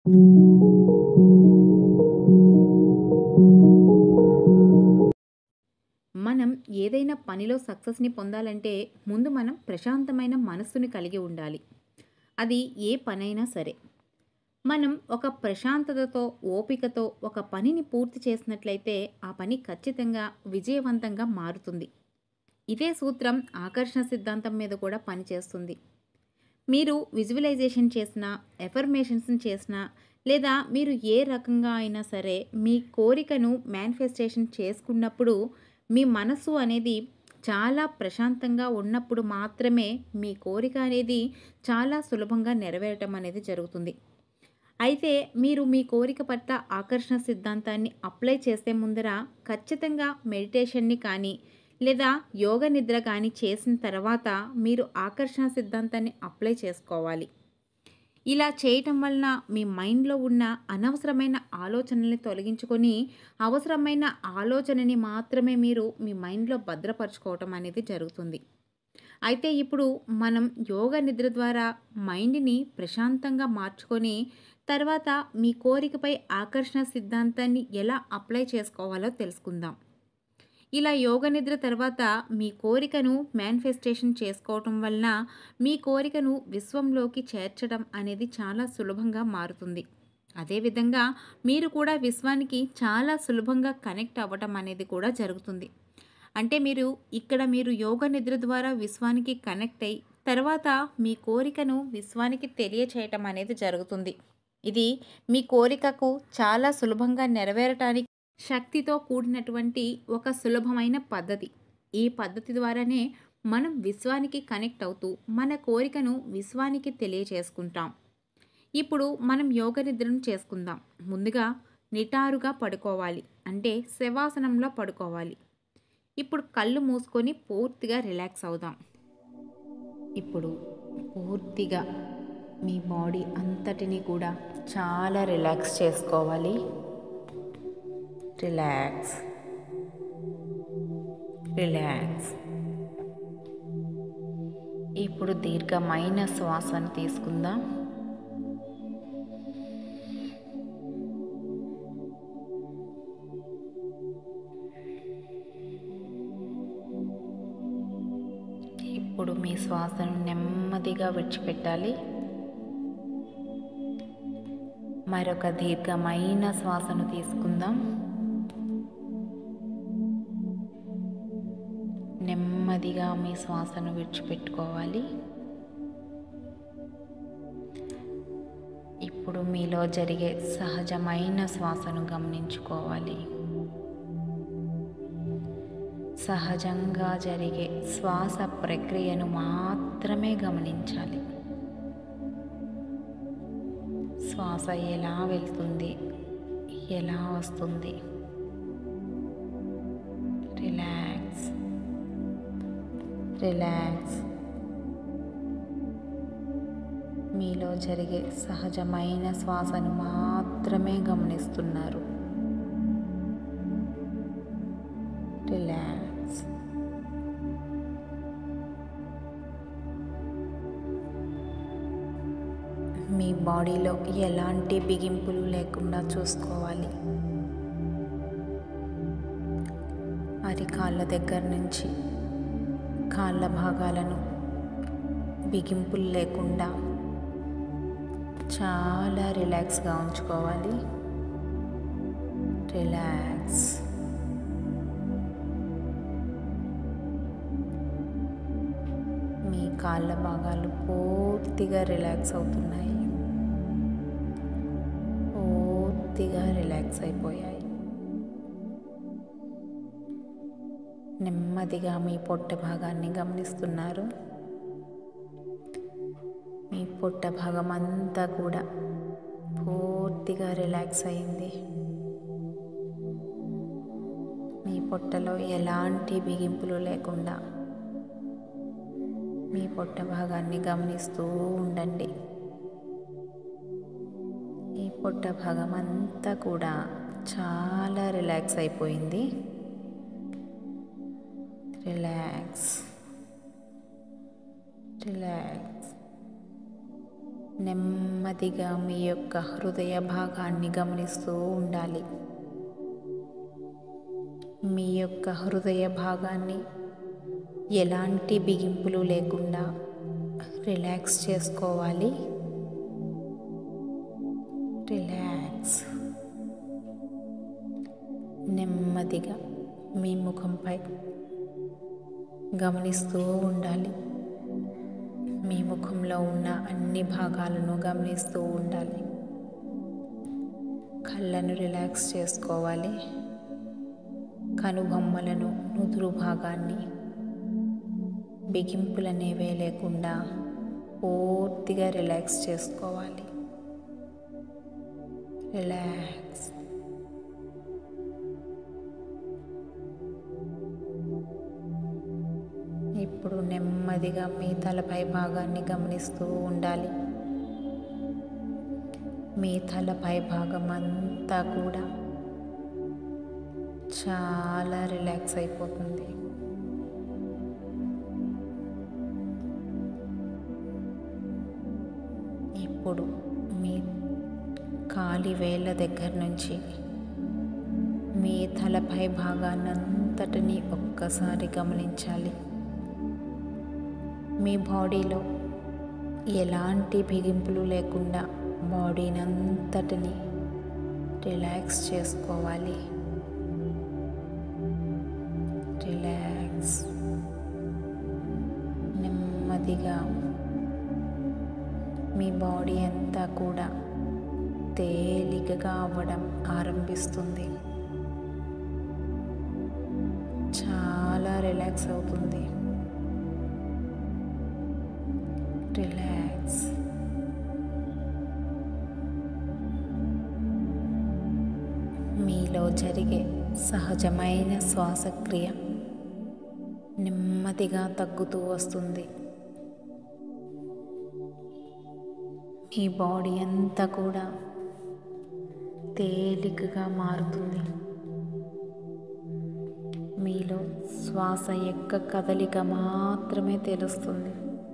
మనం ఏదైనా పనిలో సక్సెస్ని పొందాలంటే ముందు మనం ప్రశాంతమైన మనస్సుని కలిగి ఉండాలి అది ఏ పనైనా సరే మనం ఒక ప్రశాంతతతో ఓపికతో ఒక పనిని పూర్తి చేసినట్లయితే ఆ పని ఖచ్చితంగా విజయవంతంగా మారుతుంది ఇదే సూత్రం ఆకర్షణ సిద్ధాంతం మీద కూడా పనిచేస్తుంది మీరు విజువలైజేషన్ చేసినా ఎఫర్మేషన్స్ చేసినా లేదా మీరు ఏ రకంగా అయినా సరే మీ కోరికను మేనిఫెస్టేషన్ చేసుకున్నప్పుడు మీ మనసు అనేది చాలా ప్రశాంతంగా ఉన్నప్పుడు మాత్రమే మీ కోరిక అనేది చాలా సులభంగా నెరవేరటం అనేది జరుగుతుంది అయితే మీరు మీ కోరిక పట్ల ఆకర్షణ సిద్ధాంతాన్ని అప్లై చేసే ముందర ఖచ్చితంగా మెడిటేషన్ని కానీ లేదా యోగ నిద్ర కానీ చేసిన తర్వాత మీరు ఆకర్షణ సిద్ధాంతాన్ని అప్లై చేసుకోవాలి ఇలా చేయటం వలన మీ మైండ్లో ఉన్న అనవసరమైన ఆలోచనల్ని తొలగించుకొని అవసరమైన ఆలోచనని మాత్రమే మీరు మీ మైండ్లో భద్రపరచుకోవటం అనేది జరుగుతుంది అయితే ఇప్పుడు మనం యోగ నిద్ర ద్వారా మైండ్ని ప్రశాంతంగా మార్చుకొని తర్వాత మీ కోరికపై ఆకర్షణ సిద్ధాంతాన్ని ఎలా అప్లై చేసుకోవాలో తెలుసుకుందాం ఇలా యోగ నిద్ర తర్వాత మీ కోరికను మేనిఫెస్టేషన్ చేసుకోవటం వలన మీ కోరికను విశ్వంలోకి చేర్చడం అనేది చాలా సులభంగా మారుతుంది అదేవిధంగా మీరు కూడా విశ్వానికి చాలా సులభంగా కనెక్ట్ అవ్వటం అనేది కూడా జరుగుతుంది అంటే మీరు ఇక్కడ మీరు యోగ నిద్ర ద్వారా విశ్వానికి కనెక్ట్ అయ్యి తర్వాత మీ కోరికను విశ్వానికి తెలియచేయటం అనేది జరుగుతుంది ఇది మీ కోరికకు చాలా సులభంగా నెరవేరటానికి శక్తితో కూడినటువంటి ఒక సులభమైన పద్ధతి ఈ పద్ధతి ద్వారానే మనం విశ్వానికి కనెక్ట్ అవుతూ మన కోరికను విశ్వానికి తెలియచేసుకుంటాం ఇప్పుడు మనం యోగ నిద్రను చేసుకుందాం ముందుగా నిటారుగా పడుకోవాలి అంటే శవాసనంలో పడుకోవాలి ఇప్పుడు కళ్ళు మూసుకొని పూర్తిగా రిలాక్స్ అవుదాం ఇప్పుడు పూర్తిగా మీ బాడీ అంతటిని కూడా చాలా రిలాక్స్ చేసుకోవాలి రిలాక్స్ రిలాక్స్ ఇప్పుడు దీర్ఘమైన శ్వాసను తీసుకుందాం ఇప్పుడు మీ శ్వాసను నెమ్మదిగా విడిచిపెట్టాలి మరొక దీర్ఘమైన శ్వాసను తీసుకుందాం నెమ్మదిగా మీ శ్వాసను విడిచిపెట్టుకోవాలి ఇప్పుడు మీలో జరిగే సహజమైన శ్వాసను గమనించుకోవాలి సహజంగా జరిగే శ్వాస ప్రక్రియను మాత్రమే గమనించాలి శ్వాస ఎలా వెళ్తుంది ఎలా వస్తుంది రిలాక్స్ రిలాక్స్ మీలో జరిగే సహజమైన శ్వాసను మాత్రమే గమనిస్తున్నారు రిలాక్స్ మీ బాడీలో ఎలాంటి బిగింపులు లేకుండా చూసుకోవాలి అరికాళ్ళ దగ్గర నుంచి కాళ్ళ భాగాలను బిగింపులు లేకుండా చాలా రిలాక్స్గా ఉంచుకోవాలి రిలాక్స్ మీ కాళ్ళ భాగాలు పూర్తిగా రిలాక్స్ అవుతున్నాయి పూర్తిగా రిలాక్స్ అయిపోయాయి నెమ్మదిగా మీ పొట్ట భాగాన్ని గమనిస్తున్నారు మీ పొట్ట భాగం అంతా కూడా పూర్తిగా రిలాక్స్ అయింది మీ పొట్టలో ఎలాంటి బిగింపులు లేకుండా మీ పొట్ట భాగాన్ని గమనిస్తూ ఉండండి ఈ పొట్ట భాగం అంతా కూడా చాలా రిలాక్స్ అయిపోయింది రిలాక్స్ రిలాక్స్ నెమ్మదిగా మీ యొక్క హృదయ భాగాన్ని గమనిస్తూ ఉండాలి మీ యొక్క హృదయ భాగాన్ని ఎలాంటి బిగింపులు లేకుండా రిలాక్స్ చేసుకోవాలి రిలాక్స్ నెమ్మదిగా మీ ముఖంపై గమనిస్తూ ఉండాలి మీ ముఖంలో ఉన్న అన్ని భాగాలను గమనిస్తూ ఉండాలి కళ్ళను రిలాక్స్ చేసుకోవాలి కనుబొమ్మలను నుదురు భాగాన్ని బిగింపులనేవే లేకుండా పూర్తిగా రిలాక్స్ చేసుకోవాలి రిలాక్స్ ఇప్పుడు నెమ్మదిగా మీ తలపై భాగాన్ని గమనిస్తూ ఉండాలి మీ తలపై భాగం అంతా కూడా చాలా రిలాక్స్ అయిపోతుంది ఇప్పుడు మీ కాలి వేళ్ళ దగ్గర నుంచి మీ తలపై భాగాన్నంతటిని ఒక్కసారి గమనించాలి మీ బాడీలో ఎలాంటి బిగింపులు లేకుండా బాడీని అంతటిని రిలాక్స్ చేసుకోవాలి రిలాక్స్ నెమ్మదిగా మీ బాడీ అంతా కూడా తేలికగా అవ్వడం ఆరంభిస్తుంది చాలా రిలాక్స్ అవుతుంది రిలాక్స్ మీలో జరిగే సహజమైన శ్వాసక్రియ నెమ్మదిగా తగ్గుతూ వస్తుంది మీ బాడీ అంతా కూడా తేలికగా మారుతుంది మీలో శ్వాస యొక్క కదలిక మాత్రమే తెలుస్తుంది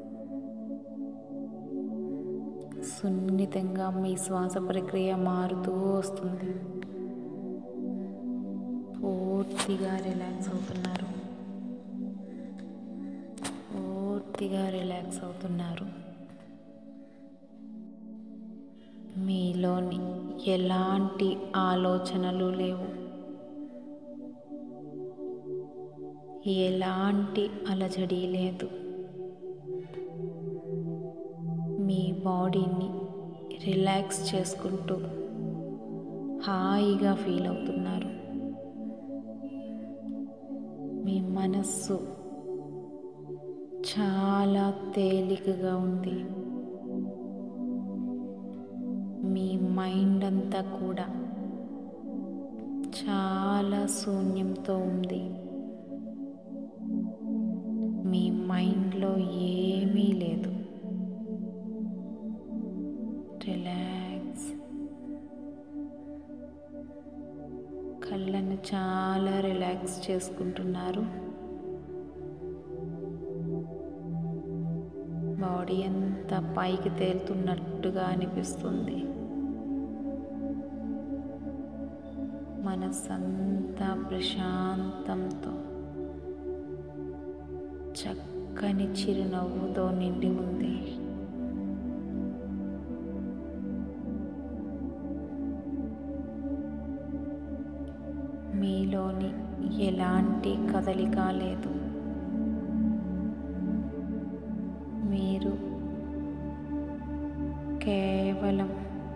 సున్నితంగా మీ శ్వాస ప్రక్రియ మారుతూ వస్తుంది పూర్తిగా రిలాక్స్ అవుతున్నారు పూర్తిగా రిలాక్స్ అవుతున్నారు మీలోని ఎలాంటి ఆలోచనలు లేవు ఎలాంటి అలజడి లేదు మీ బాడీని రిలాక్స్ చేసుకుంటూ హాయిగా ఫీల్ అవుతున్నారు మీ మనస్సు చాలా తేలికగా ఉంది మీ మైండ్ అంతా కూడా చాలా శూన్యంతో ఉంది మీ మైండ్లో ఏమీ లేదు రిలాక్స్ కళ్ళను చాలా రిలాక్స్ చేసుకుంటున్నారు బాడీ అంతా పైకి తేలుతున్నట్టుగా అనిపిస్తుంది మనసంతా ప్రశాంతంతో చక్కని చిరునవ్వుతో నిండి ఉంది మీలోని ఎలాంటి కదలిక లేదు మీరు కేవలం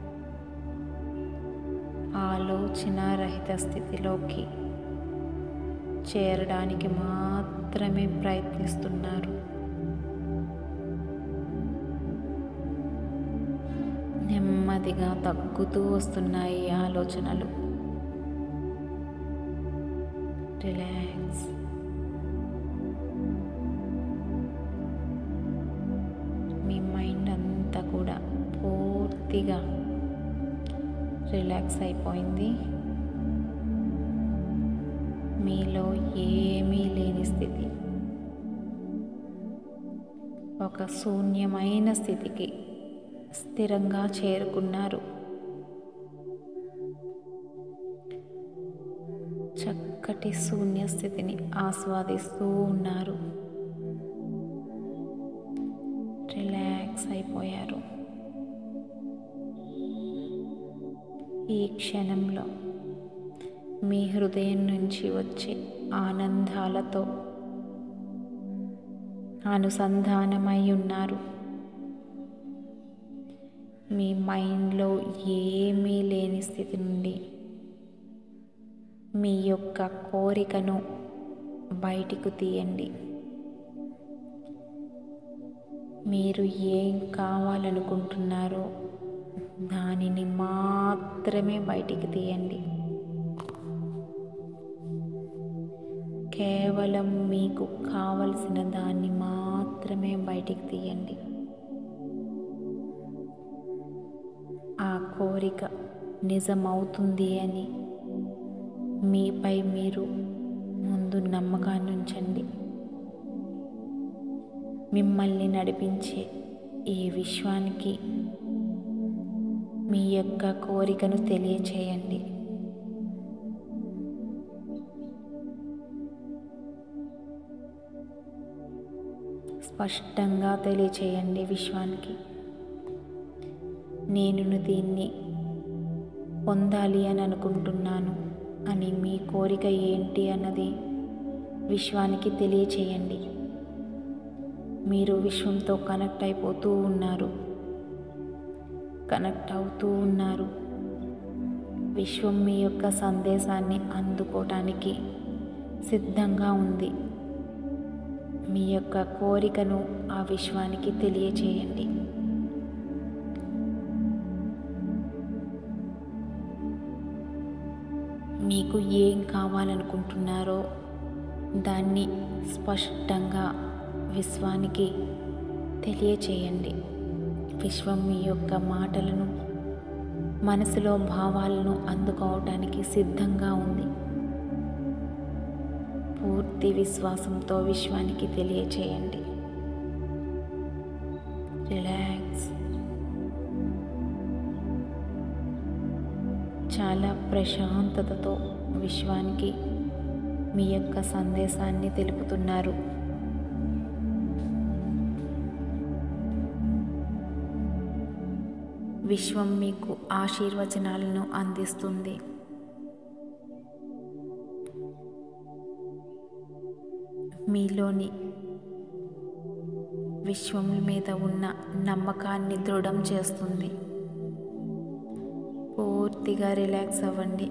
ఆలోచన రహిత స్థితిలోకి చేరడానికి మాత్రమే ప్రయత్నిస్తున్నారు నెమ్మదిగా తగ్గుతూ వస్తున్నాయి ఈ ఆలోచనలు రిలాక్స్ మీ మైండ్ అంతా కూడా పూర్తిగా రిలాక్స్ అయిపోయింది మీలో ఏమీ లేని స్థితి ఒక శూన్యమైన స్థితికి స్థిరంగా చేరుకున్నారు చక్కటి శూన్య స్థితిని ఆస్వాదిస్తూ ఉన్నారు రిలాక్స్ అయిపోయారు ఈ క్షణంలో మీ హృదయం నుంచి వచ్చే ఆనందాలతో అనుసంధానమై ఉన్నారు మీ మైండ్లో ఏమీ లేని స్థితి నుండి మీ యొక్క కోరికను బయటికి తీయండి మీరు ఏం కావాలనుకుంటున్నారో దానిని మాత్రమే బయటికి తీయండి కేవలం మీకు కావలసిన దాన్ని మాత్రమే బయటికి తీయండి ఆ కోరిక నిజమవుతుంది అని మీపై మీరు ముందు నమ్మకాన్ని ఉంచండి మిమ్మల్ని నడిపించే ఈ విశ్వానికి మీ యొక్క కోరికను తెలియచేయండి స్పష్టంగా తెలియచేయండి విశ్వానికి నేను దీన్ని పొందాలి అని అనుకుంటున్నాను అని మీ కోరిక ఏంటి అన్నది విశ్వానికి తెలియచేయండి మీరు విశ్వంతో కనెక్ట్ అయిపోతూ ఉన్నారు కనెక్ట్ అవుతూ ఉన్నారు విశ్వం మీ యొక్క సందేశాన్ని అందుకోవటానికి సిద్ధంగా ఉంది మీ యొక్క కోరికను ఆ విశ్వానికి తెలియచేయండి మీకు ఏం కావాలనుకుంటున్నారో దాన్ని స్పష్టంగా విశ్వానికి తెలియచేయండి విశ్వం మీ యొక్క మాటలను మనసులో భావాలను అందుకోవటానికి సిద్ధంగా ఉంది పూర్తి విశ్వాసంతో విశ్వానికి తెలియచేయండి రిలాక్స్ చాలా ప్రశాంతతతో విశ్వానికి మీ యొక్క సందేశాన్ని తెలుపుతున్నారు విశ్వం మీకు ఆశీర్వచనాలను అందిస్తుంది మీలోని విశ్వం మీద ఉన్న నమ్మకాన్ని దృఢం చేస్తుంది పూర్తిగా రిలాక్స్ అవ్వండి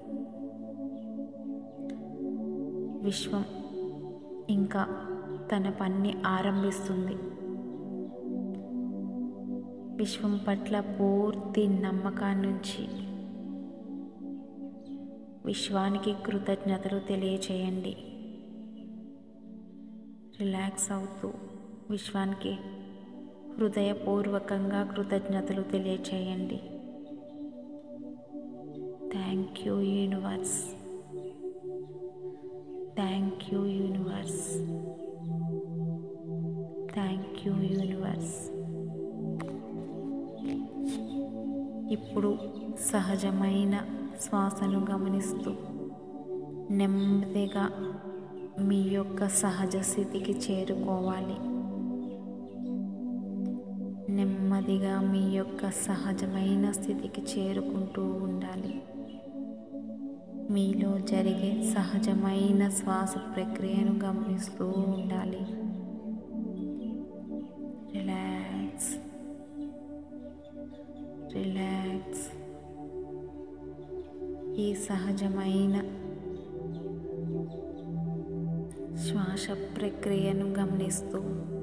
విశ్వం ఇంకా తన పని ఆరంభిస్తుంది విశ్వం పట్ల పూర్తి నమ్మకాన్నించి విశ్వానికి కృతజ్ఞతలు తెలియచేయండి రిలాక్స్ అవుతూ విశ్వానికి హృదయపూర్వకంగా కృతజ్ఞతలు తెలియచేయండి thank you universe thank you universe thank you universe ఇప్పుడు సహజమైన శ్వాసను గమనిస్తూ నెమ్మదిగా మీ యొక్క సహజ స్థితికి చేరుకోవాలి నెమ్మదిగా మీ యొక్క సహజమైన స్థితికి చేరుకుంటూ ఉండాలి మీలో జరిగే సహజమైన శ్వాస ప్రక్రియను గమనిస్తూ ఉండాలి రిలాక్స్ రిలాక్స్ ఈ సహజమైన శ్వాస ప్రక్రియను గమనిస్తూ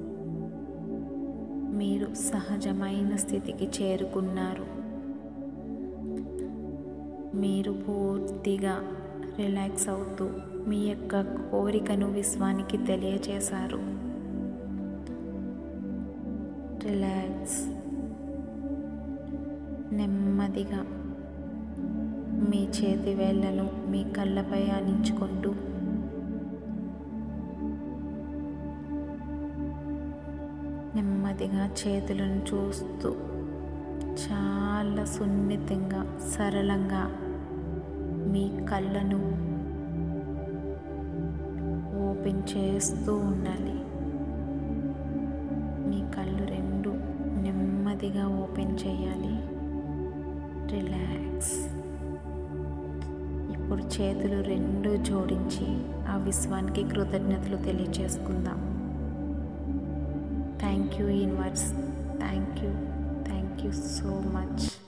మీరు సహజమైన స్థితికి చేరుకున్నారు మీరు పూర్తిగా రిలాక్స్ అవుతూ మీ యొక్క కోరికను విశ్వానికి తెలియచేశారు రిలాక్స్ నెమ్మదిగా మీ చేతి వేళ్లను మీ కళ్ళపై ఆనించుకుంటూ నెమ్మదిగా చేతులను చూస్తూ చాలా సున్నితంగా సరళంగా మీ కళ్ళను ఓపెన్ చేస్తూ ఉండాలి మీ కళ్ళు రెండు నెమ్మదిగా ఓపెన్ చేయాలి రిలాక్స్ ఇప్పుడు చేతులు రెండు జోడించి ఆ విశ్వానికి కృతజ్ఞతలు తెలియచేసుకుందాం thank you universe thank you thank you so much